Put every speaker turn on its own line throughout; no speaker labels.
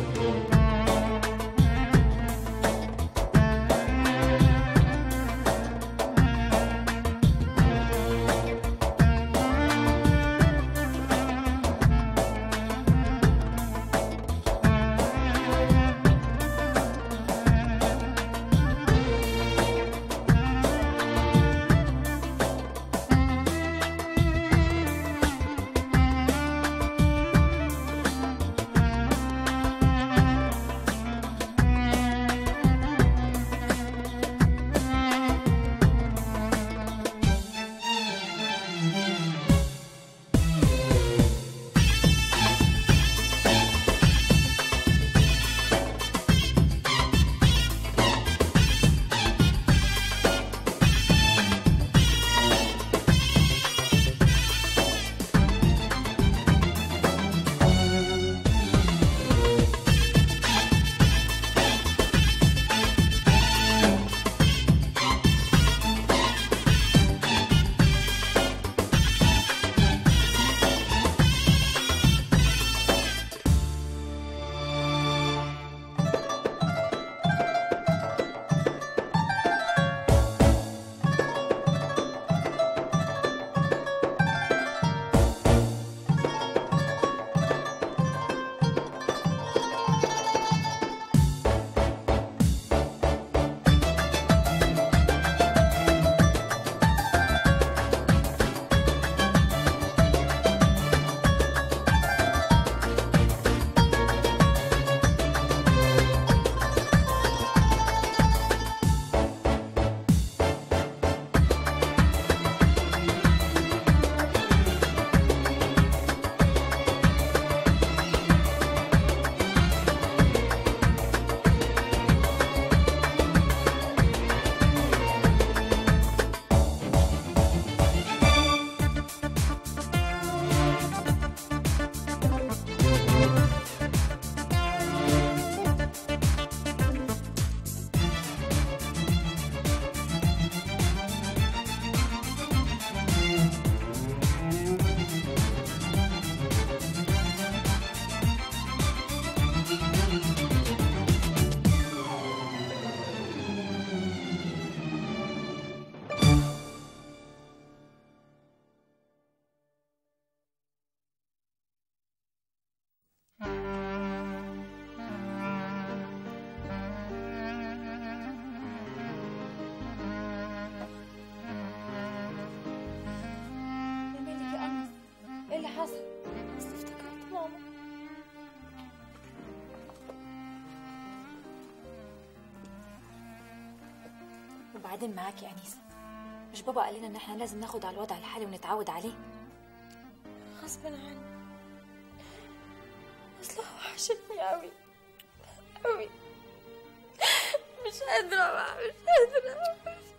وبعدين معاكي يا أنيسة مش بابا قال لنا إن إحنا لازم ناخد على الوضع الحالي ونتعود عليه
غصب عني اصل هو وحشتني قوي قوي مش قادرة بقى مش قادرة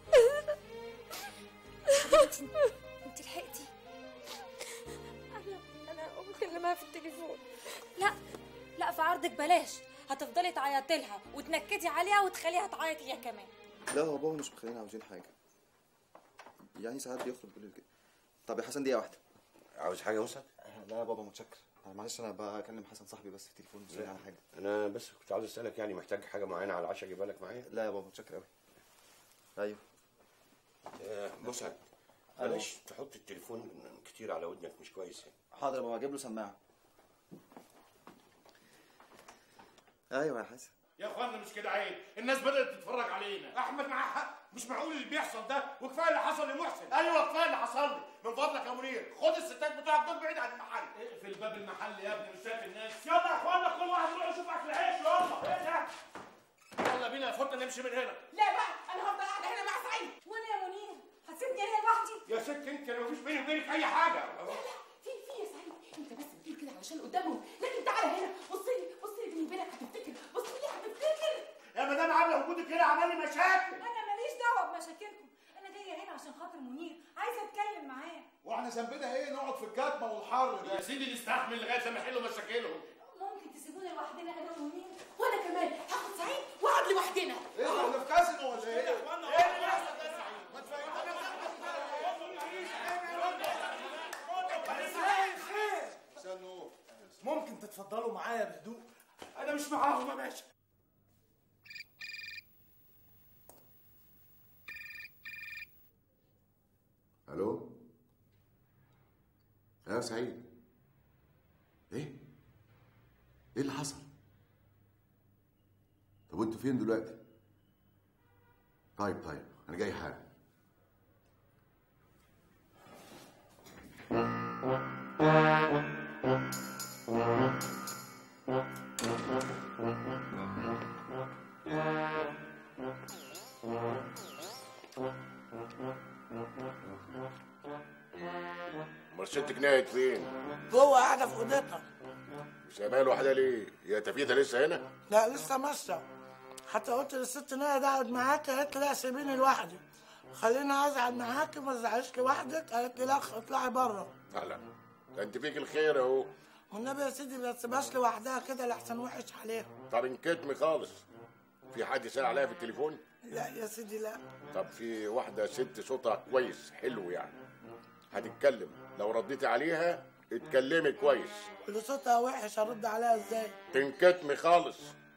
مش قادرة
انت لحقتي
انا انا هقوم اكلمها في التليفون
لا لا في عرضك بلاش هتفضلي تعيطي لها وتنكدي عليها وتخليها تعيط هي كمان
لا هو بابا مش مخلينا عاوزين حاجة يعني ساعات بيخرج بالليل كده طب يا حسن دقيقة واحدة
عاوز حاجه وسط
لا يا بابا متشكر أنا معلش أنا بكلم حسن صاحبي بس في التليفون مش على حاجة
انا بس كنت عاوز اسالك يعني محتاج حاجه معينه على العشاء اجيبها لك معايا
لا يا بابا متشكر أوي أيوه
آه، بص يا بلاش تحط التليفون كتير على ودنك مش كويس يعني
حاضر يا بابا أجيب له سماعة أيوه يا حسن
يا اخوانا مش كده عيب الناس بدات تتفرج علينا احمد معاه حق مش معقول اللي بيحصل ده وكفايه اللي حصل لمحسن ايوه كفايه اللي حصل لي من فضلك يا منير خد الستات بتوعك دول بعيد عن المحل اقفل باب المحل يا ابني مش شايف الناس يلا يا اخوانا كل واحد يروح يشوف اكل عيش يلا ايه ده يلا بينا يا فوتنا نمشي من هنا
لا بقى انا هفضل قاعده هنا مع سعيد وانا يا منير هتسيبني هنا لوحدي
يا ست انت انا مفيش بيني وبينك اي حاجه
في في يا سعيد انت بس بتقول كده علشان قدامهم لكن تعالى هنا بص لي بص لي بيني وبينك هتفتكر بص لي هتفتكر
يا مدام عامله وجودك هنا عمل لي مشاكل
انا ماليش دعوه بمشاكلكم انا جايه هنا عشان خاطر منير عايزه اتكلم معاه
واحنا ذنبنا ايه نقعد في الكتمه والحر ده يا سيدي نستحمل لغايه ما يحلوا مشاكلهم
ممكن تسيبوني لوحدنا انا ومنير وانا كمان هاخد سعيد واقعد لوحدنا
ايه احنا في كازينو ولا ايه؟ ايه اللي بيحصل ده يا سعيد؟ ما
ممكن تتفضلوا معايا بهدوء
انا انا مش معاهم يا باشا
الو يا سعيد ايه ايه اللي حصل طب وانتوا فين دلوقتي طيب طيب انا جاي حالا
امال ست جنيه فين؟
جوه قاعده في اوضتها
سايبها لوحدها ليه؟ هي تفيتها لسه هنا؟
لا لسه ماشيه حتى قلت للست ان هي قاعد معاك قالت لي لا سيبيني لوحدي خليني ازعل معاك ما تزعليش لوحدك قالت لي لا اطلعي بره
لا لا ده انت فيك الخير اهو
والنبي يا سيدي ما تسيبهاش لوحدها كده لحسن وحش عليها
طب انكتمي خالص في حد سأل عليها في التليفون؟
لا يا سيدي لا
طب في واحدة ست صوتها كويس حلو يعني هتتكلم لو رديتي عليها اتكلمي كويس
اللي صوتها وحش ارد عليها ازاي
تنكتمي خالص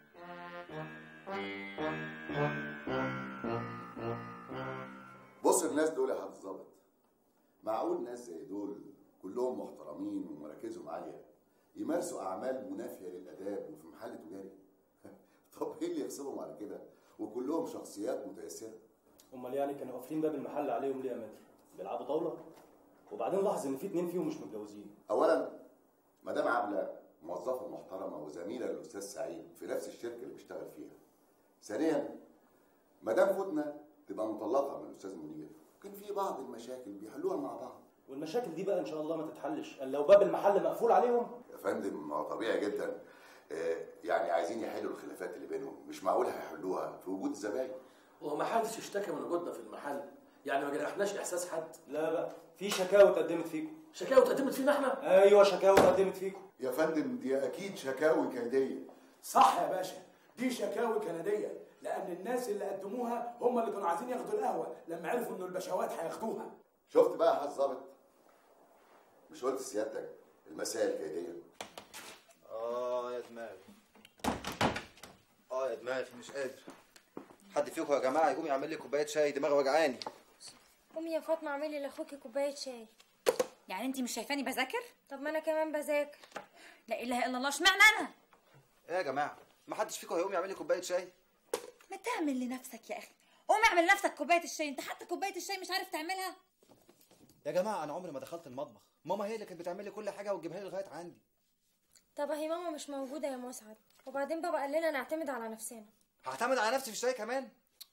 بص الناس دول يا حضرة الظابط معقول ناس زي دول كلهم محترمين ومراكزهم عالية يمارسوا أعمال منافية للآداب وفي محل تجاري طب إيه اللي يغصبهم على كده وكلهم شخصيات متيسرة
امال يعني كانوا قافلين باب المحل عليهم ليه يا متر؟ بيلعبوا طاوله؟ وبعدين لاحظ ان في اتنين فيهم مش متجوزين
أولا مدام عبلة موظفة محترمة وزميلة للأستاذ سعيد في نفس الشركة اللي بيشتغل فيها ثانيا مدام فتنة تبقى مطلقة من الأستاذ منير كان في بعض المشاكل بيحلوها مع بعض
والمشاكل دي بقى ان شاء الله ما تتحلش الا لو باب المحل مقفول عليهم
يا فندم ما هو طبيعي جدا آه، يعني عايزين يحلوا الخلافات اللي بينهم مش معقول هيحلوها في وجود الزباين
وما حدش اشتكى من وجودنا في المحل يعني ما جرحناش احساس حد
لا بقى في شكاوى اتقدمت فيكم
شكاوى اتقدمت فينا احنا
ايوه شكاوى اتقدمت فيكم
يا فندم دي اكيد شكاوي كيديه
صح يا باشا دي شكاوي كنديه لان الناس اللي قدموها هم اللي كانوا عايزين ياخدوا القهوه لما عرفوا انه البشوات هياخدوها
شفت بقى يا حاج ظابط مش قلت سيادتك المسائل كيديه
اه يا دماغي اه يا دماغي مش قادر حد فيكم يا جماعه يقوم يعمل لي كوبايه شاي دماغي وجعاني
قومي يا فاطمه اعملي لاخوكي كوبايه شاي
يعني انت مش شايفاني بذاكر
طب ما انا كمان بذاكر
لا اله الا الله اشمعنى انا
ايه يا جماعه ما حدش فيكم هيقوم يعمل لي كوبايه شاي
ما تعمل لنفسك يا اخي قوم اعمل لنفسك كوبايه الشاي انت حتى كوبايه الشاي مش عارف تعملها
يا جماعه انا عمري ما دخلت المطبخ ماما هي اللي كانت بتعمل لي كل حاجه وتجيبها لي لغايه عندي
طب اهي ماما مش موجوده يا مسعد وبعدين بابا قال لنا نعتمد على نفسنا
هعتمد على نفسي في الشاي كمان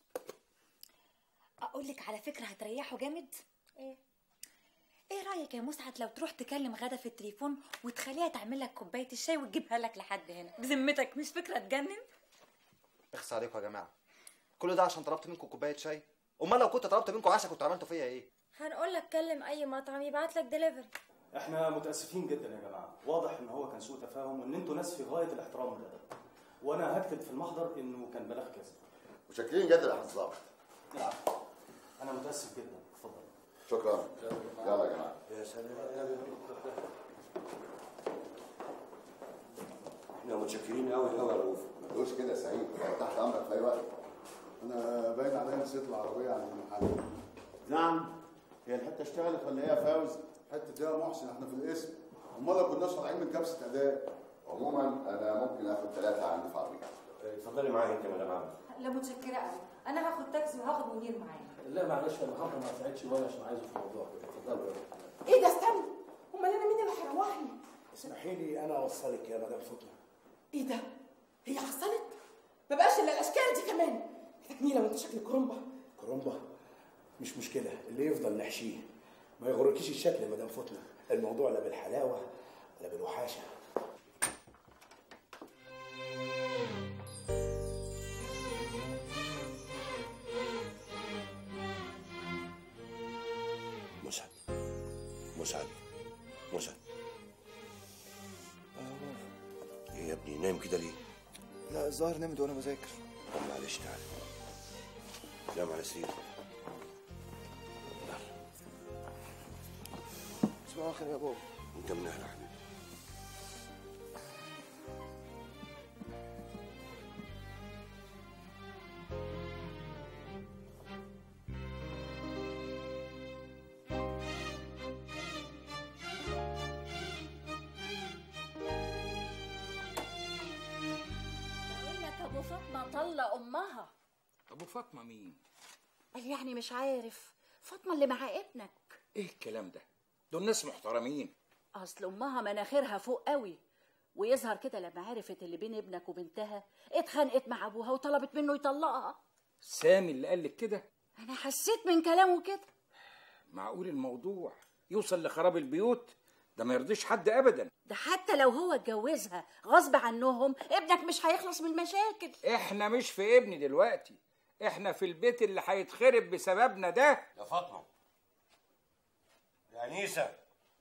اقول لك على فكره هتريحه جامد
ايه
ايه رايك يا مسعد لو تروح تكلم غدا في التليفون وتخليها تعمل لك كوبايه الشاي وتجيبها لك لحد هنا بذمتك مش فكره تجنن
اخس عليكم يا جماعه كل ده عشان طلبت منكم كوبايه شاي امال لو كنت طلبت منكم عشاء كنتوا عملتوا فيا ايه
هنقول لك كلم اي مطعم يبعت لك دليفري
احنا متاسفين جدا يا جماعه واضح ان هو كان سوء تفاهم وان انتوا ناس في غايه الاحترام والادب وانا هكتب في المحضر انه كان بلاغ كذب
وشاكرين جدا يا حاج ظابط
لا انا متاسف جدا اتفضل
شكرا يلا يا جماعه
يا سلام احنا متشكرين قوي قوي يا رؤوف
ما تقولش كده يا سعيد أنا تحت امرك في اي وقت
انا باين عليا نسيت العربيه عند المحل نعم هي الحته اشتغلت ولا ايه يا فوزي حته ايه يا محسن احنا في الاسم امال لو كناش طالعين من كبسه اداء
عموما انا ممكن اخد ثلاثه عندي في عربيتي
اتفضلي معايا انت مدام عبد
لا متشكره قوي انا هاخد تاكسي وهاخد منير معايا
لا معلش انا هفضل ما ساعدش شويه عشان عايزه في الموضوع كده اتفضلوا
ايه ده استنى امال انا مين اللي هيروحني
اسمحي لي انا اوصلك يا مدام فتنه
ايه ده هي حصلت ما بقاش الا الاشكال دي كمان انت جميله وانت شكلك كرومبا
كرومبا مش مشكله اللي يفضل نحشيه ما يغركيش الشكل يا مدام فتنه الموضوع لا بالحلاوه ولا بالوحاشه
مسعد مسعد مسعد ايه يا ابني نايم كده ليه؟
لا الظاهر نمت وانا بذاكر
طب معلش تعالى نام على سريرك
صباح الخير يا بابا
انت من اهل حبيبي
ابو فاطمه طلق امها
ابو فاطمه مين
قال يعني مش عارف فاطمه اللي مع ابنك
ايه الكلام ده دول ناس محترمين
اصل امها مناخيرها فوق قوي ويظهر كده لما عرفت اللي بين ابنك وبنتها اتخانقت مع ابوها وطلبت منه يطلقها
سامي اللي قال لك كده
انا حسيت من كلامه كده
معقول الموضوع يوصل لخراب البيوت ده ما يرضيش حد ابدا
ده حتى لو هو اتجوزها غصب عنهم ابنك مش هيخلص من المشاكل
احنا مش في ابني دلوقتي احنا في البيت اللي هيتخرب بسببنا ده
يا فاطمه يا انيسه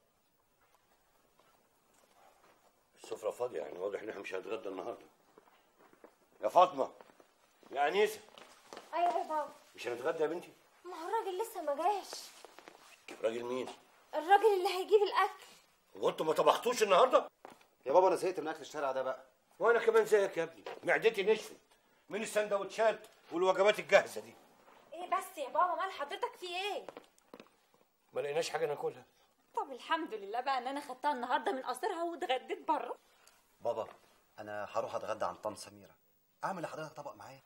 السفره فاضيه يعني واضح ان احنا مش هنتغدى النهارده يا فاطمه يا انيسه
ايوه يا بابا
مش هنتغدى يا بنتي
ما هو الراجل لسه ما جاش
راجل مين
الراجل اللي هيجيب الاكل
هو انتوا ما طبختوش النهارده
يا بابا انا زهقت من اكل الشارع ده بقى
وانا كمان زيك يا ابني معدتي نشفت من السندوتشات والوجبات الجاهزه دي
ايه بس يا بابا مال حضرتك في ايه
ما لقيناش حاجه ناكلها
طب الحمد لله بقى ان انا خدتها النهارده من قصرها واتغديت بره
بابا انا هروح اتغدى عند طنط سميره اعمل لحضرتك طبق معايا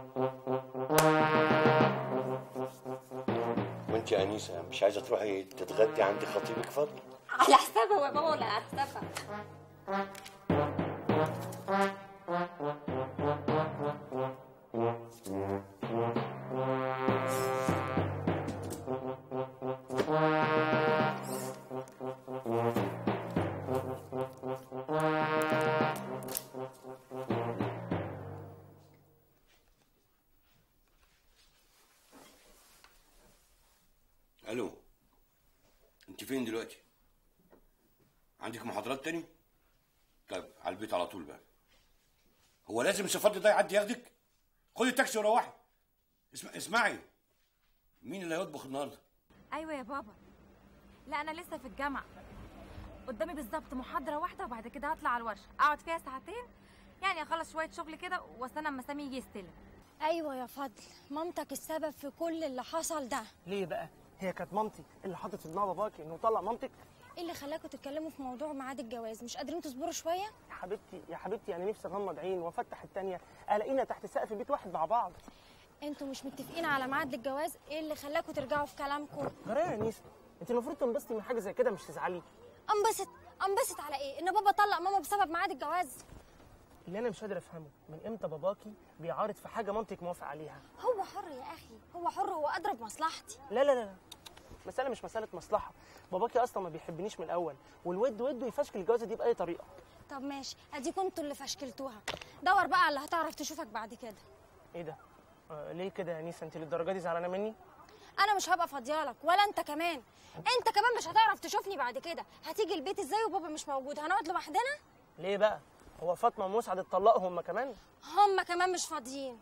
وانت يا انيسه مش عايزه تروحي تتغدي عند خطيبك فضل
على حسابها يا بابا ولا على حسابها
الو انت فين دلوقتي عندك محاضرات تاني طيب على البيت على طول بقى هو لازم السفارة ده يعدي ياخدك خدي التاكسي وروحي اسمع اسمعي مين اللي هيطبخ النهارده
ايوه يا بابا لا انا لسه في الجامعه قدامي بالظبط محاضره واحده وبعد كده هطلع على الورشه اقعد فيها ساعتين يعني اخلص شويه شغل كده واستنى اما سامي يجي يستلم
ايوه يا فضل مامتك السبب في كل اللي حصل ده
ليه بقى؟ هي كانت مامتي اللي حطت في دماغ باباكي انه يطلق مامتك؟
ايه اللي خلاكوا تتكلموا في موضوع ميعاد الجواز مش قادرين تصبروا شويه
يا حبيبتي يا حبيبتي انا نفسي اغمض عين وافتح التانية الاقينا تحت سقف بيت واحد مع بعض
انتوا مش متفقين على ميعاد الجواز ايه اللي خلاكوا ترجعوا في كلامكم
جرى يا نيسا انت المفروض تنبسطي من حاجه زي كده مش تزعلي
انبسط انبسط على ايه ان بابا طلق ماما بسبب ميعاد الجواز
اللي انا مش قادر افهمه من امتى باباكي بيعارض في حاجه مامتك موافق عليها
هو حر يا اخي هو حر هو ادرى بمصلحتي
لا لا لا لا مسألة مش مسألة مصلحة باباكي أصلا ما بيحبنيش من الأول والود وده يفشكل الجوازة دي بأي طريقة
طب ماشي اديكوا انتوا اللي فشكلتوها دور بقى على اللي هتعرف تشوفك بعد كده
إيه ده؟ آه ليه كده يا نيسا أنت للدرجة دي زعلانة مني؟
انا مش هبقى فاضيالك ولا انت كمان انت كمان مش هتعرف تشوفني بعد كده هتيجي البيت ازاي وبابا مش موجود هنقعد لوحدنا
ليه بقى؟ هو فاطمة ومسعد اتطلقوا هما كمان؟
هما كمان مش فاضيين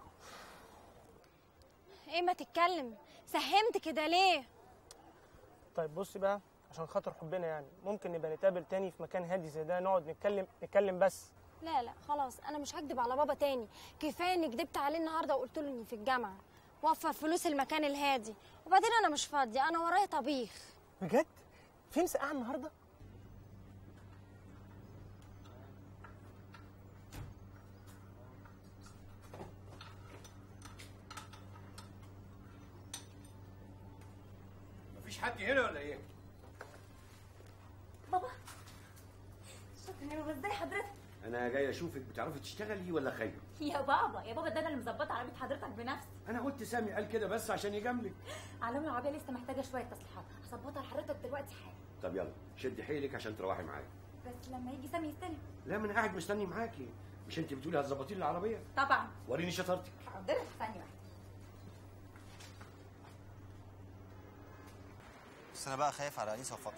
ايه ما تتكلم سهمت كده ليه
طيب بصي بقى عشان خاطر حبنا يعني ممكن نبقى نتقابل تاني في مكان هادي زي ده نقعد نتكلم نتكلم بس
لا لا خلاص انا مش هكدب على بابا تاني كفايه اني كدبت عليه النهارده وقلت له اني في الجامعه وفر فلوس المكان الهادي وبعدين انا مش فاضيه انا ورايا طبيخ
بجد؟ في مسقعة النهارده؟
مفيش حد هنا ولا ايه
بابا شكرا يا بابا ازاي حضرتك
انا جاي اشوفك بتعرفي تشتغلي ولا خايفه
يا بابا يا بابا ده انا اللي مظبطه عربيه حضرتك بنفسي
انا قلت سامي قال كده بس عشان يجاملك
علوم العربيه لسه محتاجه شويه تصليحات هظبطها لحضرتك دلوقتي حالا
طب يلا شدي حيلك عشان تروحي معايا
بس لما يجي سامي يستلم
لا ما انا قاعد مستني معاكي مش انت بتقولي هتظبطي لي العربيه
طبعا
وريني شطارتك
حاضر ثانيه واحده
بس انا بقى خايف على انيسه وفاطمه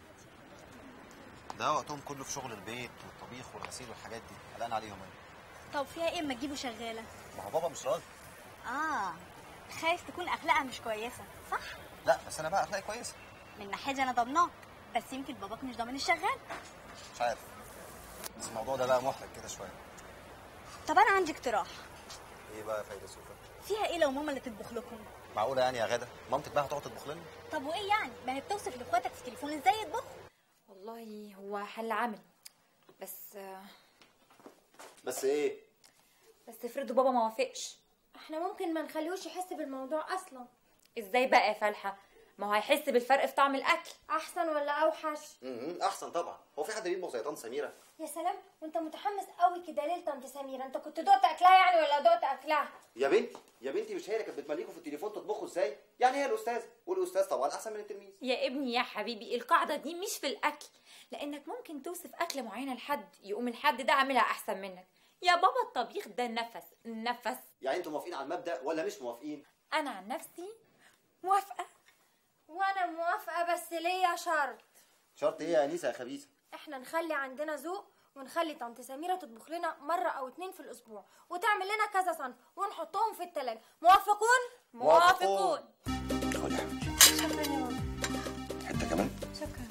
ده وقتهم كله في شغل البيت والطبيخ والغسيل والحاجات دي قلقان عليهم انا
طب فيها ايه اما تجيبه شغاله
ما هو بابا مش راضي
اه خايف تكون اخلاقها مش كويسه صح
لا بس انا بقى اخلاقي كويسه
من ناحيه انا ضمناك بس يمكن باباك مش ضامن الشغال
مش عارف بس الموضوع ده بقى محرج كده شويه
طب انا عندي اقتراح
ايه بقى يا فايده سوفا
فيها ايه لو ماما اللي تطبخ لكم
معقوله يعني يا غدا مامتك بقى هتقعد تطبخ لنا
طب وايه يعني ما هي بتوصف لاخواتك في التليفون ازاي يطبخوا
والله هو حل عمل بس
بس ايه
بس بس افرضوا بابا ما وافقش
احنا ممكن ما نخليهوش يحس بالموضوع اصلا
ازاي بقى يا فالحه ما هو هيحس بالفرق في طعم الاكل
احسن ولا اوحش
امم احسن طبعا هو في حد بيطبخ زي طنط سميره
يا سلام وانت متحمس قوي كده ليه لطنط سميره انت كنت دقت اكلها يعني ولا دقت اكلها
يا بنتي يا بنتي مش هي اللي كانت بتمليكوا في التليفون تطبخوا ازاي يعني هي الاستاذه والاستاذ طبعا احسن من التلميذ
يا ابني يا حبيبي القاعده دي مش في الاكل لانك ممكن توصف اكله معينه لحد يقوم الحد ده عاملها احسن منك يا بابا الطبيخ ده نفس نفس
يعني انتوا موافقين على المبدا ولا مش موافقين
انا عن نفسي موافقه
وانا موافقه بس ليا شرط
شرط ايه يا انيسه يا خبيثه
احنا نخلي عندنا ذوق ونخلي طنط سميره تطبخ لنا مره او اتنين في الاسبوع وتعمل لنا كذا صنف ونحطهم في التلاجة موافقون
موافقون.
خد يا حبيبتي
شكرا يا ماما
حته كمان
شكرا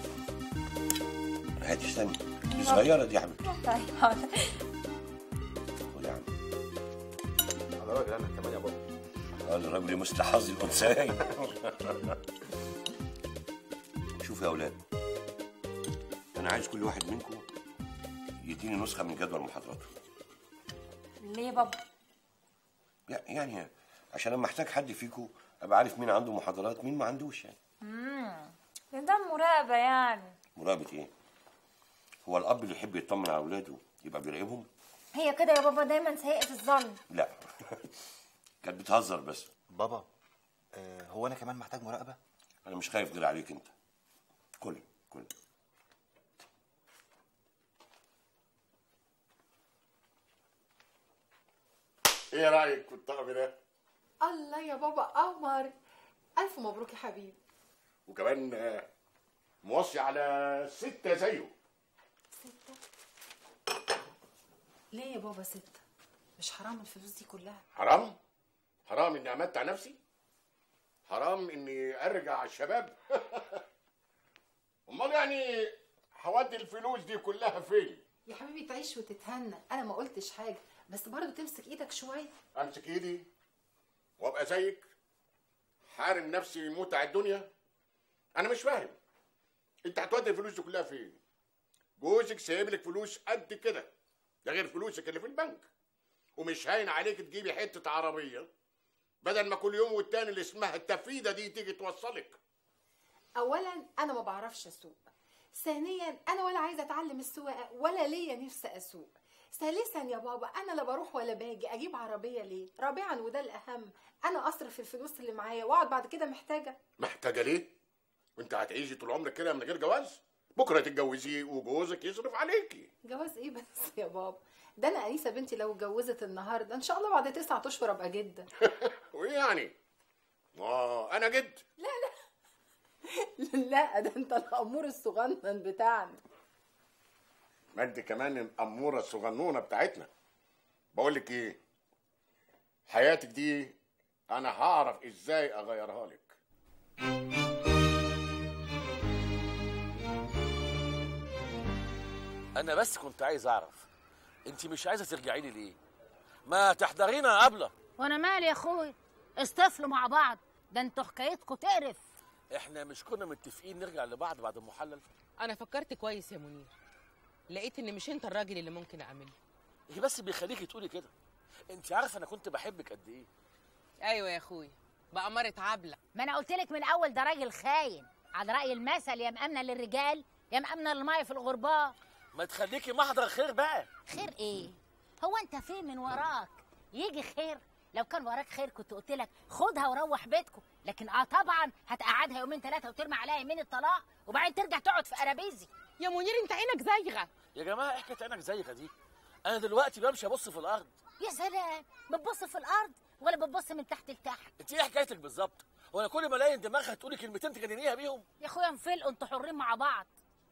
هاتي استني دي صغيره دي يا حبيبتي
طيب حاضر
خد يا عم
على راجل انا كمان يا بابا
قال الرجل مستحظ الانثيين شوفوا يا اولاد انا عايز كل واحد منكم يديني نسخه من جدول محاضراته
ليه يا بابا
لا، يعني عشان لما احتاج حد فيكم ابقى عارف مين عنده محاضرات مين ما عندوش يعني
امم ده مراقبه يعني
مراقبه ايه هو الاب اللي يحب يطمن على اولاده يبقى بيراقبهم
هي كده يا بابا دايما سيئه الظن
لا كانت بتهزر بس
بابا آه هو انا كمان محتاج مراقبه
انا مش خايف غير عليك انت كل كل
ايه رايك في الطقم ده
الله يا بابا قمر الف مبروك يا حبيبي
وكمان آه، موصي على ستة زيه
ليه يا بابا ستة مش حرام الفلوس دي كلها
حرام حرام اني امتع نفسي حرام اني ارجع الشباب امال يعني هودي الفلوس دي كلها فين
يا حبيبي تعيش وتتهنى انا ما قلتش حاجه بس برضه تمسك ايدك شويه
امسك ايدي وابقى زيك حارم نفسي متع الدنيا انا مش فاهم انت هتودي الفلوس دي كلها فين جوزك سايب لك فلوس قد كده ده غير فلوسك اللي في البنك ومش هاين عليك تجيبي حته عربيه بدل ما كل يوم والتاني اللي اسمها التفيده دي تيجي توصلك
اولا انا ما بعرفش اسوق ثانيا انا ولا عايزه اتعلم السواقه ولا ليا نفسي اسوق ثالثا يا بابا انا لا بروح ولا باجي اجيب عربيه ليه رابعا وده الاهم انا اصرف الفلوس اللي معايا واقعد بعد كده محتاجه
محتاجه ليه وانت هتعيشي طول عمرك كده من غير جواز بكره تتجوزيه وجوزك يصرف عليكي
جواز ايه بس يا بابا ده انا انيسه بنتي لو اتجوزت النهارده ان شاء الله بعد تسعة اشهر ابقى جده
وايه يعني ما انا جد
لا لا لا ده انت الامور الصغنن بتاعنا
ما انت كمان الاموره الصغنونه بتاعتنا بقول لك ايه حياتك دي انا هعرف ازاي اغيرها لك
انا بس كنت عايز اعرف انت مش عايزه ترجعي لي ليه ما تحضرينا يا ابله
وانا مالي يا اخوي اصطفلوا مع بعض ده انتوا حكايتكم تقرف
احنا مش كنا متفقين نرجع لبعض بعد المحلل
انا فكرت كويس يا منير لقيت ان مش انت الراجل اللي ممكن اعمله
ايه بس بيخليكي تقولي كده انت عارفه انا كنت بحبك قد ايه
ايوه يا اخويا بأمارة عبلة
ما انا قلت لك من اول ده راجل خاين على راي المثل يا مأمنه للرجال يا مأمنه للميه في الغرباء
ما تخليكي محضر خير بقى
خير ايه هو انت فين من وراك يجي خير لو كان وراك خير كنت قلت لك خدها وروح بيتكم لكن اه طبعا هتقعدها يومين ثلاثه وترمي عليها يمين الطلاق وبعدين ترجع تقعد في قرابيزي
يا منير انت عينك زايغه
يا جماعه ايه حكايه عينك زيك دي انا دلوقتي بمشي ابص في الارض
يا سلام بتبص في الارض ولا بتبص من تحت لتحت
انت ايه حكايتك بالظبط وانا كل ما الاقي دماغها تقولي كلمتين تجننيها بيهم
يا اخويا انفلقوا انتوا حرين مع بعض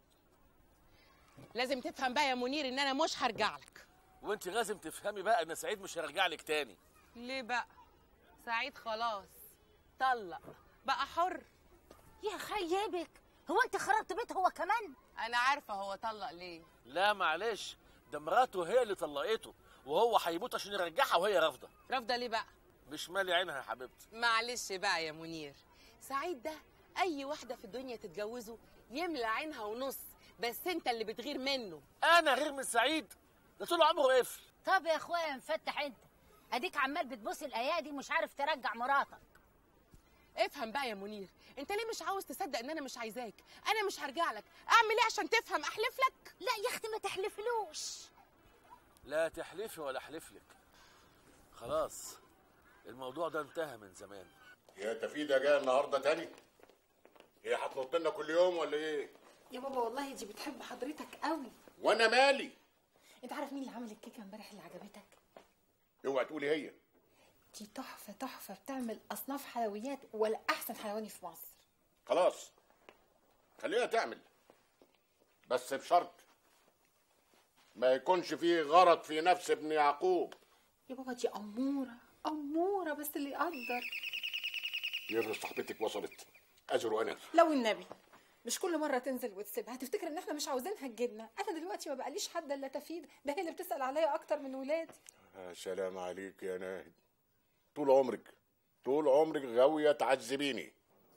لازم تفهم بقى يا منير ان انا مش هرجع لك
وانت لازم تفهمي بقى ان سعيد مش هيرجع لك تاني
ليه بقى سعيد خلاص طلق بقى حر
يا خيبك هو انت خربت بيت هو كمان
انا عارفه هو طلق ليه
لا معلش ده مراته هي اللي طلقته وهو هيموت عشان يرجعها وهي رافضه
رافضه ليه بقى
مش مالي عينها يا حبيبتي
معلش بقى يا منير سعيد ده اي واحده في الدنيا تتجوزه يملى عينها ونص بس انت اللي بتغير منه
انا غير من سعيد ده طول عمره قفل
طب يا اخويا مفتح انت اديك عمال بتبص الايادي مش عارف ترجع مراتك
افهم بقى يا منير انت ليه مش عاوز تصدق ان انا مش عايزاك انا مش هرجع لك اعمل ايه عشان تفهم احلف لك
لا يا اختي ما تحلفلوش
لا تحلفي ولا احلف لك خلاص الموضوع ده انتهى من زمان
يا تفيدة جاية النهارده تاني هي هتنط لنا كل يوم ولا ايه
يا بابا والله دي بتحب حضرتك قوي
وانا مالي
انت عارف مين اللي عمل الكيكه امبارح اللي عجبتك
اوعي تقولي هي
دي تحفه تحفه بتعمل اصناف حلويات ولا احسن حلواني في مصر
خلاص خليها تعمل بس بشرط ما يكونش فيه غرض في نفس ابن يعقوب
يا بابا دي اموره اموره بس اللي يقدر
يا صاحبتك وصلت ازر انا
لو النبي مش كل مره تنزل وتسيبها هتفتكر ان احنا مش عاوزينها تجيبنا انا دلوقتي ما بقاليش حد الا تفيد ده هي اللي بتسال عليا اكتر من ولادي
يا سلام عليك يا ناهد طول عمرك طول عمرك غاوية تعذبيني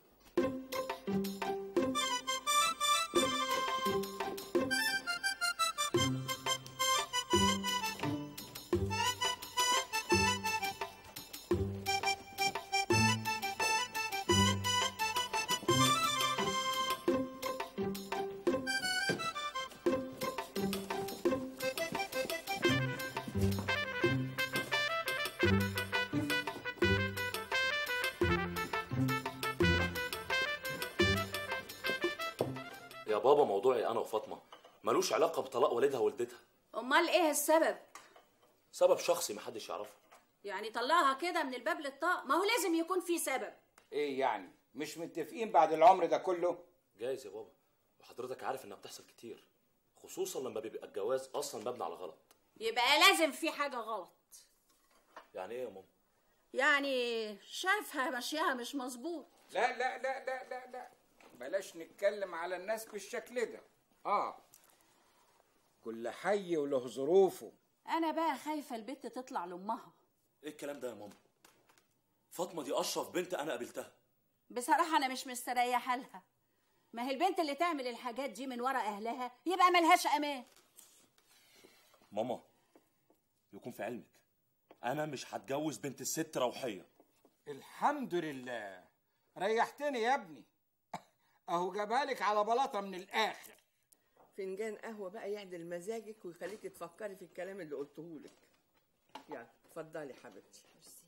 يا بابا موضوعي انا وفاطمه ملوش علاقه بطلاق والدها ووالدتها
امال ايه السبب
سبب شخصي محدش يعرفه
يعني طلعها كده من الباب للطاق ما هو لازم يكون في سبب
ايه يعني مش متفقين بعد العمر ده كله
جايز يا بابا وحضرتك عارف انها بتحصل كتير خصوصا لما بيبقى الجواز اصلا مبني على غلط
يبقى لازم في حاجه غلط
يعني ايه يا ماما
يعني شافها ماشيها مش مظبوط
لا لا لا لا لا لا بلاش نتكلم على الناس بالشكل ده اه كل حي وله ظروفه
انا بقى خايفه البت تطلع لامها
ايه الكلام ده يا ماما فاطمه دي اشرف بنت انا قابلتها
بصراحه انا مش مستريحه لها ما هي البنت اللي تعمل الحاجات دي من ورا اهلها يبقى ملهاش امان
ماما يكون في علمك انا مش هتجوز بنت الست روحيه
الحمد لله ريحتني يا ابني اهو جابها لك على بلاطه من الاخر
فنجان قهوة بقى يعدل مزاجك ويخليكي تفكري في الكلام اللي قلته لك يلا اتفضلي حبيبتي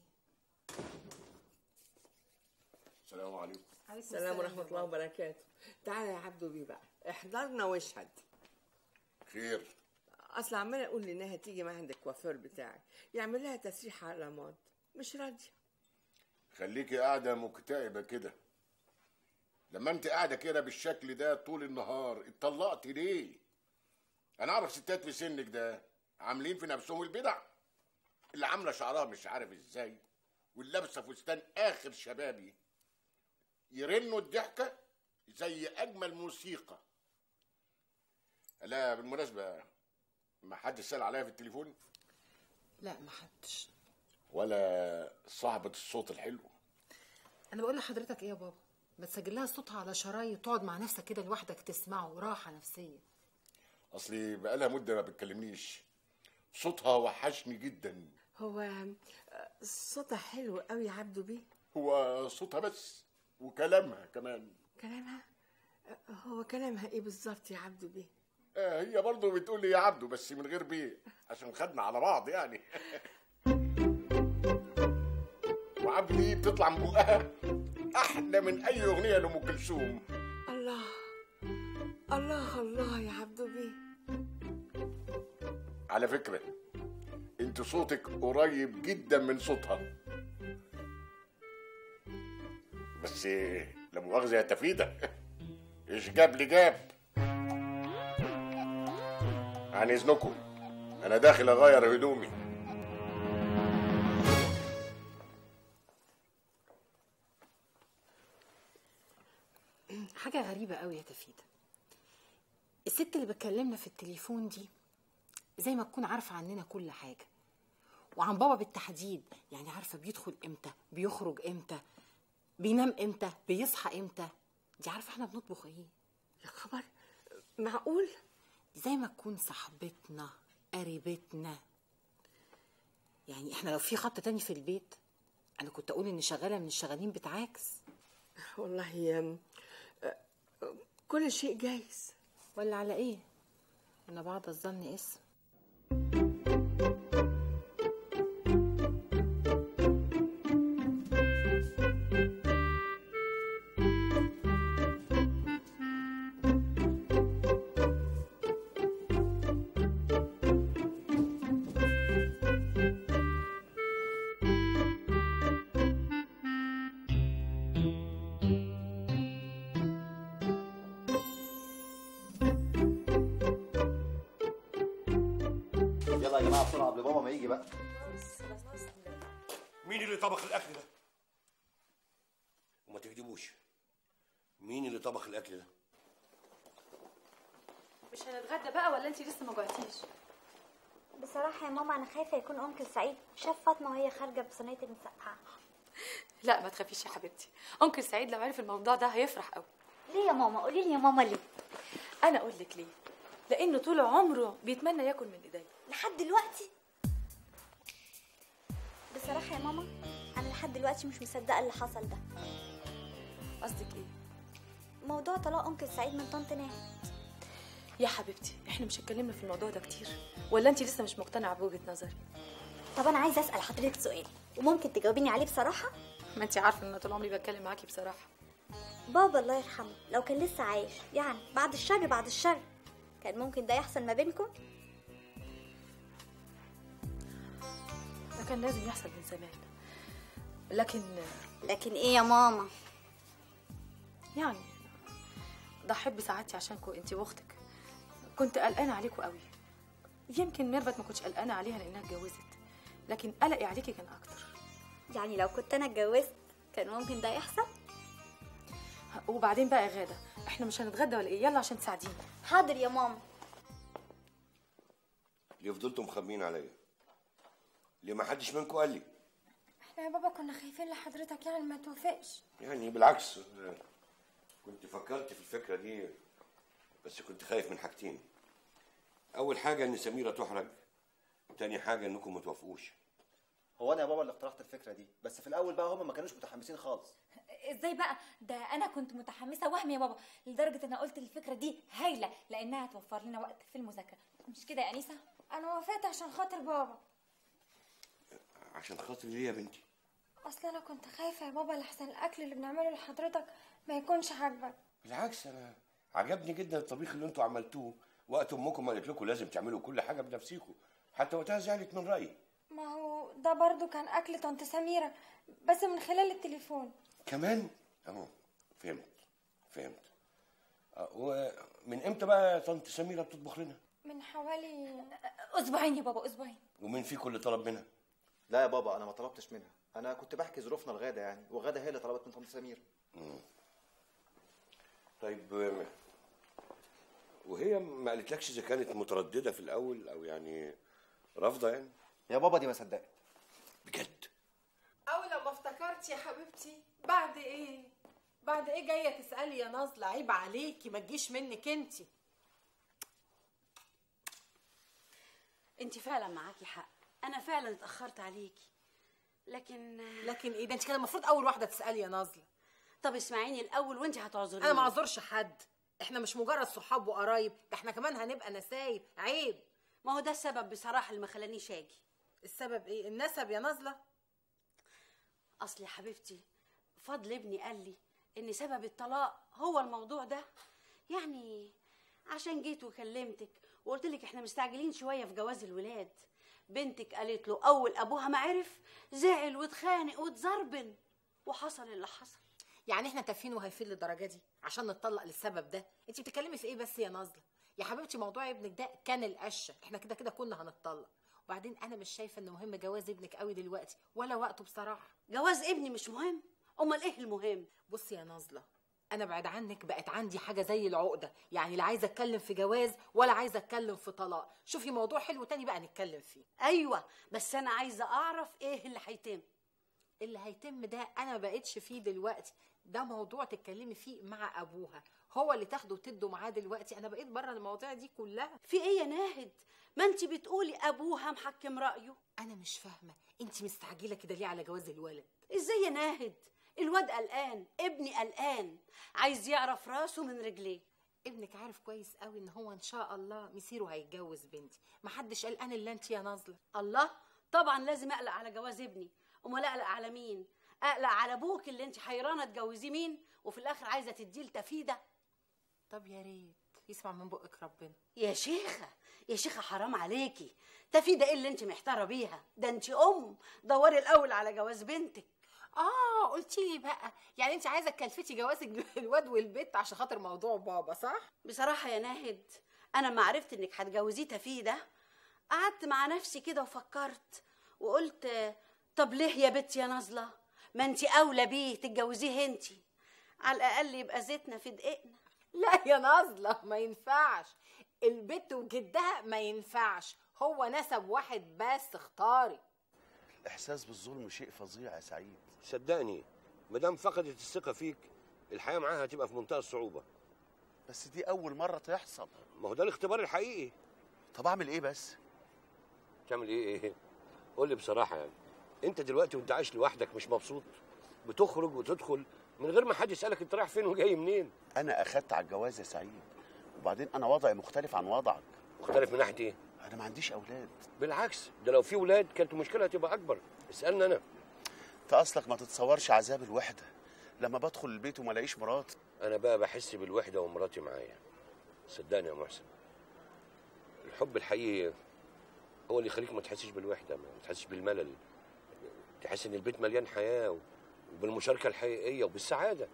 السلام عليكم
السلام ورحمة الله وبركاته تعالى يا عبدو بيه بقى احضرنا واشهد
خير
اصل عمالة اقول انها تيجي معاها عند الكوافير بتاعك يعمل لها تسريحة على ماض مش راضية
خليكي قاعدة مكتئبة كده لما انت قاعدة كده بالشكل ده طول النهار اتطلقتي ليه؟ انا اعرف ستات في سنك ده عاملين في نفسهم البدع اللي عاملة شعرها مش عارف ازاي واللي لابسة فستان اخر شبابي يرنوا الضحكة زي اجمل موسيقى لا بالمناسبة ما حدش سأل عليا في التليفون
لا ما حدش
ولا صاحبة الصوت الحلو
انا بقول لحضرتك ايه يا بابا ما تسجل لها صوتها على شرايط تقعد مع نفسك كده لوحدك تسمعه راحه نفسيه
اصلي بقالها مدة ما بتكلمنيش صوتها وحشني جدا
هو صوتها حلو قوي يا عبدو بيه
هو صوتها بس وكلامها كمان
كلامها هو كلامها ايه بالظبط يا عبدو بيه
آه هي برضه بتقول لي يا عبده بس من غير بيه عشان خدنا على بعض يعني وعبده دي بتطلع من بقها احلى من اي اغنيه لام كلثوم
الله الله الله يا عبدو بيه
على فكره انت صوتك قريب جدا من صوتها بس لا مؤاخذه يا تفيده ايش جاب لي جاب عن اذنكم انا داخل اغير هدومي
حاجه غريبه قوي يا تفيده الست اللي بتكلمنا في التليفون دي زي ما تكون عارفه عننا كل حاجه وعن بابا بالتحديد يعني عارفه بيدخل امتى بيخرج امتى بينام امتى بيصحى امتى دي عارفه احنا بنطبخ ايه
يا خبر معقول
زي ما تكون صاحبتنا قريبتنا
يعني احنا لو في خط تاني في البيت انا كنت اقول ان شغاله من الشغالين بتعاكس
والله آم، آه، كل شيء جايز
ولا على ايه انا بعد الظن اسم
يلا يا جماعه بسرعه قبل بابا ما يجي بقى
مين اللي طبخ الاكل ده وما تكذبوش مين اللي طبخ الاكل ده
مش هنتغدى بقى ولا انت لسه ما جوعتيش
بصراحة يا ماما أنا خايفة يكون أنكل سعيد شاف فاطمة وهي خارجة بصينية المسقعة
لا ما تخافيش يا حبيبتي انكل سعيد لو عرف الموضوع ده هيفرح قوي
ليه يا ماما قولي لي يا ماما ليه
انا اقول لك ليه لانه طول عمره بيتمنى ياكل من ايديا
لحد دلوقتي بصراحة يا ماما أنا لحد دلوقتي مش مصدقة اللي حصل ده
قصدك ايه
موضوع طلاق أنكل سعيد من طنط ناهد
يا حبيبتي احنا مش اتكلمنا في الموضوع ده كتير ولا انت لسه مش مقتنعه بوجهه نظري
طب أنا عايزة أسأل حضرتك سؤال وممكن تجاوبيني عليه بصراحة
ما انت عارفه ان انا طول عمري بتكلم معاكي بصراحه
بابا الله يرحمه لو كان لسه عايش يعني بعد الشر بعد الشر كان ممكن ده يحصل ما بينكم
ده كان لازم يحصل من زمان لكن
لكن ايه يا ماما
يعني ضحيت بسعادتي عشانكوا انت واختك كنت قلقانه عليكوا قوي يمكن ميرفت ما كنتش قلقانه عليها لانها اتجوزت لكن قلقي عليكي كان اكتر
يعني لو كنت أنا اتجوزت كان ممكن ده يحصل
وبعدين بقى يا غاده احنا مش هنتغدى ولا ايه يلا عشان تساعديني
حاضر يا ماما
ليه فضلتوا مخبيين عليا ليه ما حدش منكم قال لي
احنا يا بابا كنا خايفين لحضرتك يعني ما توافقش
يعني بالعكس آه، كنت فكرت في الفكره دي بس كنت خايف من حاجتين اول حاجه ان سميره تحرج تاني حاجه انكم ما توافقوش
هو انا يا بابا اللي اقترحت الفكره دي بس في الاول بقى هم ما كانوش متحمسين خالص
ازاي بقى ده انا كنت متحمسه وهم يا بابا لدرجه ان قلت الفكره دي هايله لانها هتوفر لنا وقت في المذاكره مش كده يا انيسه
انا وافقت عشان خاطر بابا
عشان خاطر ليه يا بنتي
اصل انا كنت خايفه يا بابا لحسن الاكل اللي بنعمله لحضرتك ما يكونش عاجبك
بالعكس انا عجبني جدا الطبيخ اللي انتوا عملتوه وقت امكم قالت لكم لازم تعملوا كل حاجه بنفسكم حتى وقتها زعلت من رايي
ما هو ده برضو كان اكل طنط سميره بس من خلال التليفون
كمان اه فهمت فهمت آه، ومن امتى بقى طنط سميره بتطبخ لنا
من حوالي
اسبوعين يا بابا اسبوعين
ومين فيكم اللي طلب منها
لا يا بابا انا ما طلبتش منها انا كنت بحكي ظروفنا لغاده يعني وغاده هي اللي طلبت من طنط سمير
مم. طيب آه، وهي ما قالتلكش اذا كانت متردده في الاول او يعني رافضه يعني
يا بابا دي ما صدقت
بجد
اول لما افتكرت يا حبيبتي بعد ايه بعد ايه جايه تسالي يا نازله عيب عليكي ما تجيش منك انتي
انت فعلا معاكي حق انا فعلا اتاخرت عليكي لكن
لكن ايه ده انت كده المفروض اول واحده تسالي يا نازله
طب اسمعيني الاول وانت هتعذريني
انا ما اعذرش حد احنا مش مجرد صحاب وقرايب ده احنا كمان هنبقى نسايب عيب
ما هو ده السبب بصراحه اللي ما خلانيش اجي
السبب ايه النسب يا نازله
اصل يا حبيبتي فضل ابني قال لي ان سبب الطلاق هو الموضوع ده يعني عشان جيت وكلمتك وقلت لك احنا مستعجلين شويه في جواز الولاد بنتك قالت له اول ابوها ما عرف زعل واتخانق واتزربن وحصل اللي حصل
يعني احنا تافهين وهايفين للدرجه دي عشان نتطلق للسبب ده انت بتتكلمي في ايه بس يا نازله يا حبيبتي موضوع ابنك ده كان القشه احنا كده كده كنا هنتطلق وبعدين انا مش شايفه ان مهم جواز ابنك قوي دلوقتي ولا وقته بصراحه
جواز ابني مش مهم امال ايه المهم
بصي يا نازله انا بعد عنك بقت عندي حاجه زي العقده يعني لا عايزه اتكلم في جواز ولا عايزه اتكلم في طلاق شوفي موضوع حلو تاني بقى نتكلم فيه
ايوه بس انا عايزه اعرف ايه اللي هيتم
اللي هيتم ده انا ما بقتش فيه دلوقتي ده موضوع تتكلمي فيه مع ابوها هو اللي تاخده وتده معاه دلوقتي انا بقيت بره المواضيع دي كلها
في ايه يا ناهد ما انت بتقولي ابوها محكم رايه
انا مش فاهمه انت مستعجله كده ليه على جواز الولد
ازاي يا ناهد الواد قلقان ابني قلقان عايز يعرف راسه من رجليه
ابنك عارف كويس قوي ان هو ان شاء الله مصيره هيتجوز بنتي محدش قلقان الا انت يا نازله
الله طبعا لازم اقلق على جواز ابني امال اقلق على مين اقلق على ابوك اللي انت حيرانه تجوزيه مين وفي الاخر عايزه تديه لتفيده
طب يا ريت يسمع من بقك ربنا
يا شيخه يا شيخه حرام عليكي تفيده ايه اللي انت محتاره بيها ده انت ام دوري الاول على جواز بنتك
اه قلتي لي بقى يعني انت عايزه تكلفتي جوازك الواد والبت عشان خاطر موضوع بابا صح
بصراحه يا ناهد انا ما عرفت انك هتجوزيه تفيده قعدت مع نفسي كده وفكرت وقلت طب ليه يا بت يا نازله ما انت اولى بيه تتجوزيه انت على الاقل يبقى زيتنا في دقيقنا
لا يا نازله ما ينفعش البت وجدها ما ينفعش هو نسب واحد بس اختاري
الاحساس بالظلم شيء فظيع يا سعيد
صدقني ما دام فقدت الثقه فيك الحياه معاها هتبقى في منتهى الصعوبه
بس دي اول مره تحصل
ما هو ده الاختبار الحقيقي
طب اعمل ايه بس
تعمل ايه ايه قول لي بصراحه يعني انت دلوقتي وانت عايش لوحدك مش مبسوط بتخرج وتدخل من غير ما حد يسالك انت رايح فين وجاي منين
انا اخدت على الجواز يا سعيد وبعدين انا وضعي مختلف عن وضعك
مختلف من ناحيه ايه
انا ما عنديش اولاد
بالعكس ده لو في ولاد كانت المشكله هتبقى اكبر اسالني انا
انت اصلك ما تتصورش عذاب الوحده لما بدخل البيت وما الاقيش مراتي
انا بقى بحس بالوحده ومراتي معايا صدقني يا محسن الحب الحقيقي هو اللي يخليك ما تحسش بالوحده ما تحسش بالملل تحس ان البيت مليان حياه وبالمشاركه الحقيقيه وبالسعاده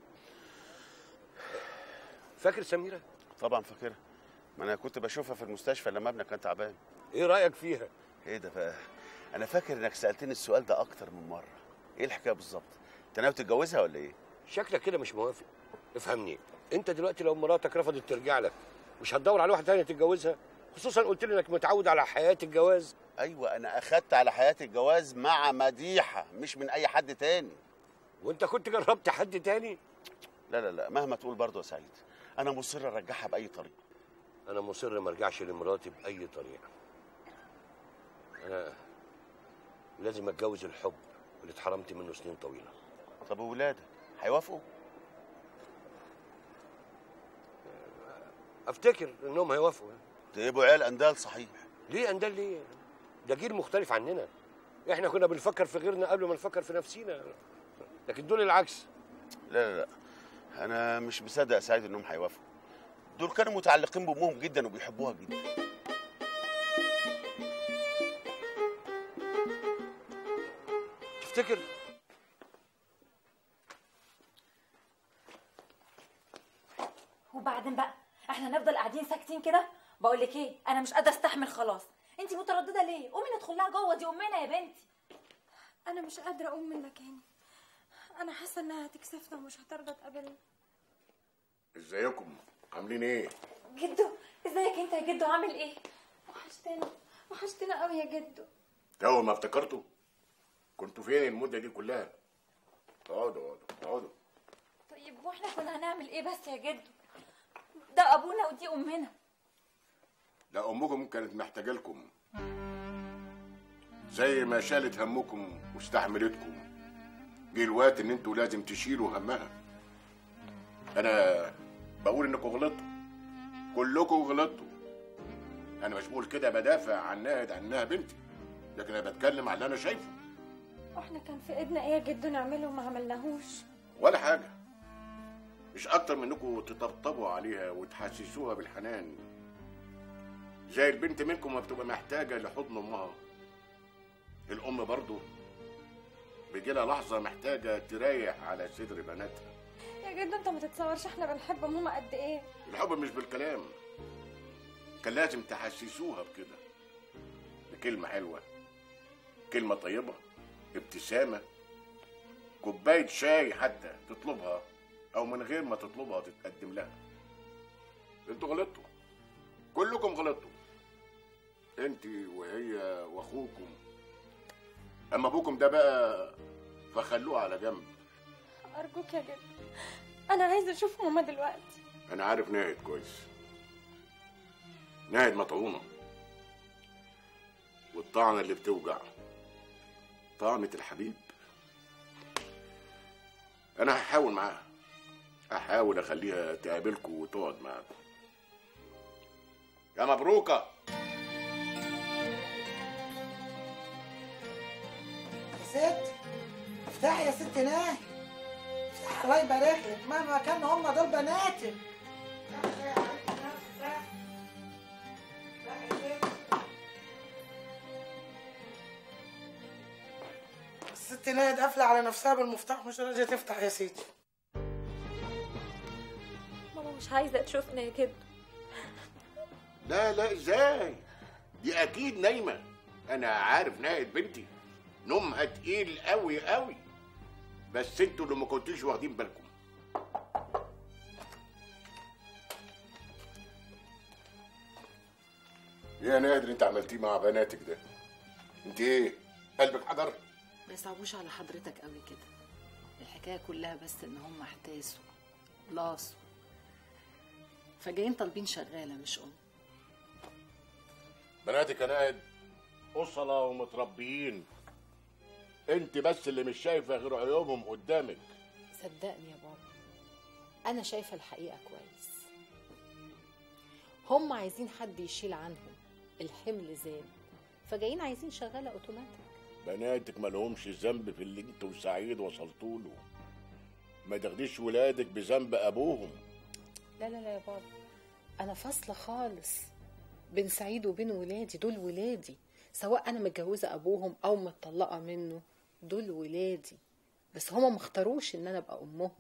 فاكر سميره
طبعا فاكرها ما انا كنت بشوفها في المستشفى لما ابنك كان تعبان
ايه رايك فيها
ايه ده بقى انا فاكر انك سالتني السؤال ده اكتر من مره ايه الحكايه بالظبط انت ناوي تتجوزها ولا ايه
شكلك كده مش موافق افهمني انت دلوقتي لو مراتك رفضت ترجع لك مش هتدور على واحده ثانيه تتجوزها خصوصا قلت لي انك متعود على حياه الجواز
ايوه انا اخدت على حياه الجواز مع مديحه مش من اي حد تاني
وانت كنت جربت حد تاني
لا لا لا مهما تقول برضه يا سعيد انا مصر ارجعها باي طريقه
انا مصر ما ارجعش لمراتي باي طريقه انا لازم اتجوز الحب اللي اتحرمت منه سنين طويله
طب وولادك هيوافقوا
افتكر انهم هيوافقوا
ده يبقوا عيال اندال صحيح
ليه اندال ليه ده جيل مختلف عننا احنا كنا بنفكر في غيرنا قبل ما نفكر في نفسينا لكن دول العكس
لا لا لا انا مش مصدق يا سعيد انهم هيوافقوا دول كانوا متعلقين بامهم جدا وبيحبوها جدا
تفتكر
وبعدين بقى احنا نفضل قاعدين ساكتين كده بقول لك ايه انا مش قادره استحمل خلاص انت متردده ليه قومي ندخل لها جوه دي امنا يا بنتي
انا مش قادره اقوم من مكاني انا حاسه انها هتكسفنا ومش هترضى تقابلنا
ازيكم عاملين ايه
جدو ازيك انت يا جدو عامل ايه
وحشتنا وحشتنا قوي يا جدو
اول ما افتكرتوا كنتوا فين المده دي كلها اقعدوا اقعدوا اقعدوا
طيب واحنا كنا هنعمل ايه بس يا جدو ده ابونا ودي امنا
لا امكم كانت محتاجه لكم زي ما شالت همكم واستحملتكم جه الوقت ان انتوا لازم تشيلوا همها انا بقول انكم غلطتوا كلكم غلطتوا انا مش بقول كده بدافع عن ناهد عنها بنتي لكن انا بتكلم على اللي انا شايفه
واحنا كان في ايدنا ايه يا جدو نعمله وما عملناهوش
ولا حاجه مش اكتر من انكم تطبطبوا عليها وتحسسوها بالحنان زي البنت منكم ما بتبقى محتاجه لحضن امها الام برضه بيجيلها لحظه محتاجه تريح على صدر بناتها
يا جدو انت ما تتصورش احنا بنحب ماما قد ايه
الحب مش بالكلام كان لازم تحسسوها بكده بكلمه حلوه كلمه طيبه ابتسامه كوبايه شاي حتى تطلبها او من غير ما تطلبها تتقدم لها انتوا غلطتوا كلكم غلطتوا انت وهي واخوكم اما ابوكم ده بقى فخلوه على جنب
ارجوك يا جد انا عايزه اشوف ماما دلوقتي
انا عارف ناهد كويس ناهد مطعونة والطعنة اللي بتوجع طعنة الحبيب انا هحاول معاها هحاول اخليها تقابلكم وتقعد معاكم يا مبروكة
يا ست افتحي يا ست ناهي افتحي الله يبارك لك مهما كان هم دول بناتك افتحي يا حبيبتي افتحي افتحي يا ست. الست ناهد قافله على نفسها بالمفتاح مش راضيه تفتح يا سيدي
ماما مش عايزه تشوفنا يا جد
لا لا ازاي دي اكيد نايمة انا عارف ناهد بنتي نومها تقيل قوي قوي بس انتوا اللي ما كنتوش واخدين بالكم يا نادر انت عملتيه مع بناتك ده انت ايه قلبك حجر
ما يصعبوش على حضرتك قوي كده الحكايه كلها بس ان هم احتاسوا لاصوا فجايين طالبين شغاله مش ام
بناتك يا ناهد أصلة ومتربيين انت بس اللي مش شايفة غير عيوبهم قدامك
صدقني يا بابا انا شايفه الحقيقه كويس هم عايزين حد يشيل عنهم الحمل زاد فجايين عايزين شغاله اوتوماتيك
بناتك مالهمش ذنب في اللي انت وسعيد وصلتوا له ما تاخديش ولادك بذنب ابوهم
لا لا لا يا بابا انا فاصله خالص بين سعيد وبين ولادي دول ولادي سواء انا متجوزه ابوهم او متطلقه منه دول ولادي بس هما ما اختاروش ان انا ابقى امهم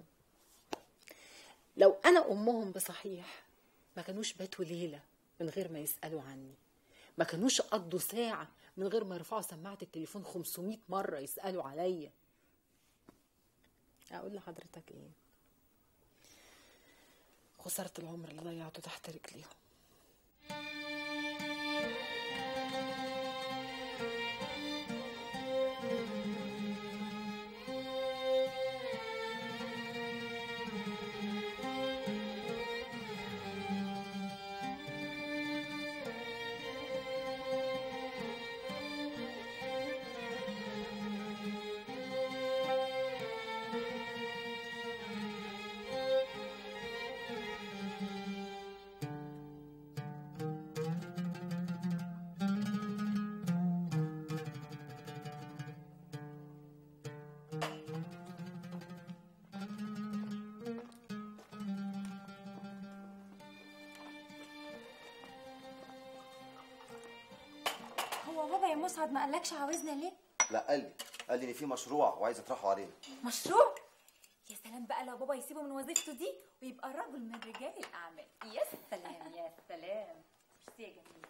لو انا امهم بصحيح ما كانوش باتوا ليله من غير ما يسالوا عني ما كانوش قضوا ساعه من غير ما يرفعوا سماعه التليفون 500 مره يسالوا عليا اقول لحضرتك ايه خساره العمر اللي ضيعته تحت رجليهم
هو بابا يا مسعد ما قالكش عاوزنا ليه
لا قال لي قال لي ان في مشروع وعايز يطرحوا عليه
مشروع يا سلام بقى لو بابا يسيبه من وظيفته دي ويبقى رجل من رجال الاعمال يا سلام يا سلام ميرسي يا جميل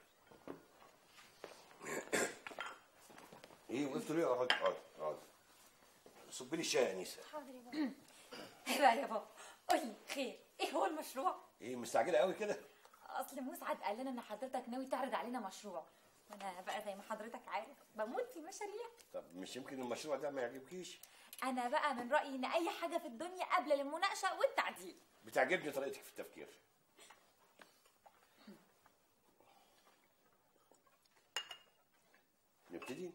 ايه وقفتوا ليه اقعد اقعد اقعد صب لي الشاي يا انيسه
حاضر يا بابا ايه بقى يا بابا قولي خير ايه هو المشروع
ايه مستعجله قوي كده
اصل مسعد قال لنا ان حضرتك ناوي تعرض علينا مشروع وانا بقى زي ما حضرتك عارف بموت في المشاريع
طب مش يمكن المشروع ده ما يعجبكيش
انا بقى من رايي ان اي حاجه في الدنيا قبل المناقشه والتعديل
بتعجبني طريقتك في التفكير نبتدي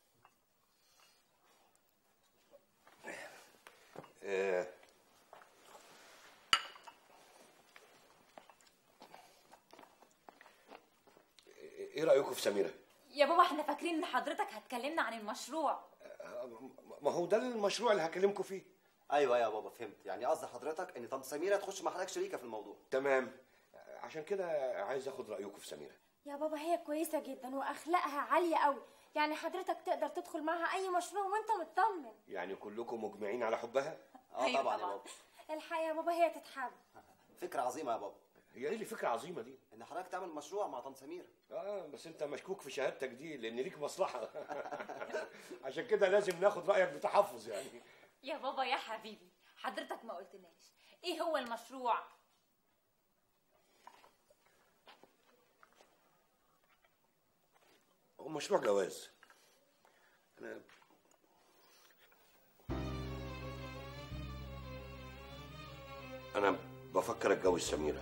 آه. ايه رايكم في سميره
يا بابا احنا فاكرين ان حضرتك هتكلمنا عن المشروع
ما هو ده المشروع اللي هكلمكم فيه ايوه يا بابا فهمت يعني قصد حضرتك ان طنط سميره تخش مع حضرتك شريكه في الموضوع
تمام عشان كده عايز اخد رايكم في سميره
يا بابا هي كويسه جدا واخلاقها عاليه قوي يعني حضرتك تقدر تدخل معاها اي مشروع وانت مطمن
يعني كلكم مجمعين على حبها
اه طبعا يا بابا
الحقيقه يا بابا هي تتحب
فكره عظيمه يا بابا
هي ايه اللي فكره عظيمه دي
ان حضرتك تعمل مشروع مع طنط سميره
اه بس انت مشكوك في شهادتك دي لان ليك مصلحه عشان كده لازم ناخد رايك بتحفظ يعني
يا بابا يا حبيبي حضرتك ما قلتناش ايه هو المشروع
هو مشروع جواز انا انا بفكر اتجوز سميره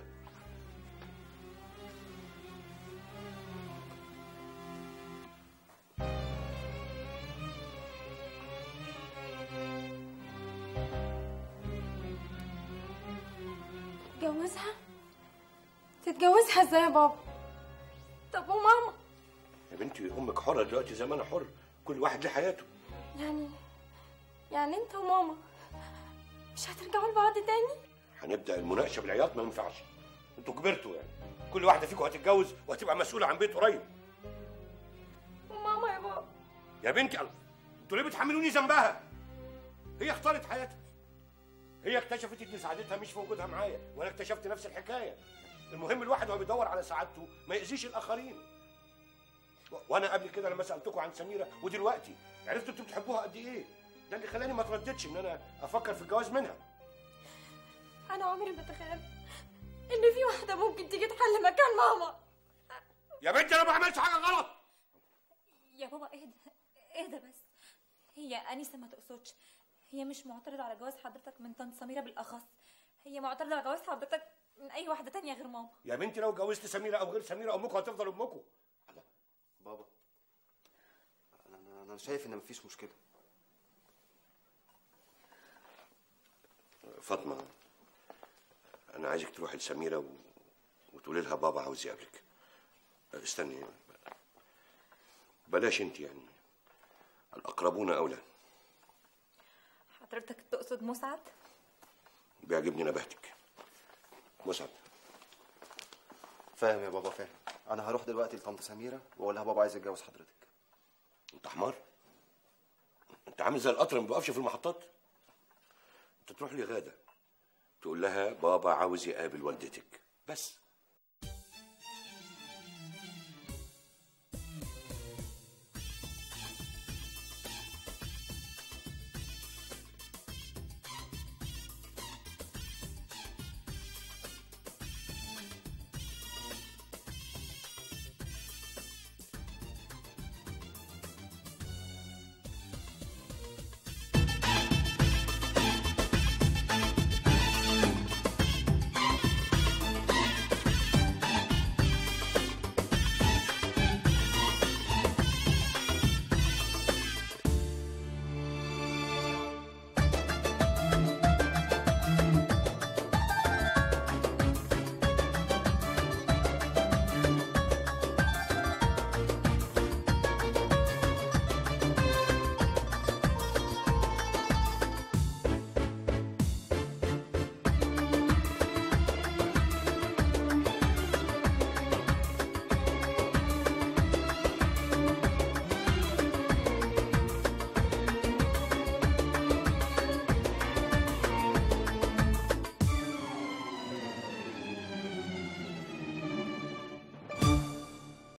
تتجوزها تتجوزها ازاي يا بابا طب وماما
يا بنتي امك حره دلوقتي زي ما انا حر كل واحد له حياته
يعني يعني انت وماما مش هترجعوا لبعض تاني
هنبدا المناقشه بالعياط ما ينفعش انتوا كبرتوا يعني كل واحده فيكم هتتجوز وهتبقى مسؤوله عن بيت قريب
وماما يا بابا
يا بنتي الله، انتوا ليه بتحملوني ذنبها هي اختارت حياتها هي اكتشفت ان سعادتها مش في وجودها معايا وانا اكتشفت نفس الحكايه المهم الواحد وهو بيدور على سعادته ما يأذيش الاخرين و- وانا قبل كده لما سالتكم عن سميره ودلوقتي عرفتوا انتوا بتحبوها قد ايه ده اللي خلاني ما ترددش ان انا افكر في الجواز منها
انا عمري ما تخيلت ان في واحده ممكن تيجي تحل مكان ماما
يا بنتي انا ما بعملش حاجه غلط
يا بابا اهدى اهدى بس هي انسه ما تقصدش هي مش معترضه على جواز حضرتك من طنط سميره بالاخص هي معترضه على جواز حضرتك من اي واحده تانية غير ماما
يا بنتي لو اتجوزت سميره او غير سميره امكم هتفضل امكم
بابا انا انا شايف ان مفيش مشكله
فاطمه انا عايزك تروحي لسميره و... وتقولي لها بابا عاوز يقابلك استني بلاش انت يعني الاقربون اولى
حضرتك تقصد مسعد
بيعجبني نبهتك مسعد
فاهم يا بابا فاهم انا هروح دلوقتي لطنط سميره واقول لها بابا عايز يتجوز حضرتك
انت حمار انت عامل زي القطر ما بيقفش في المحطات انت تروح لغاده تقول لها بابا عاوز يقابل والدتك بس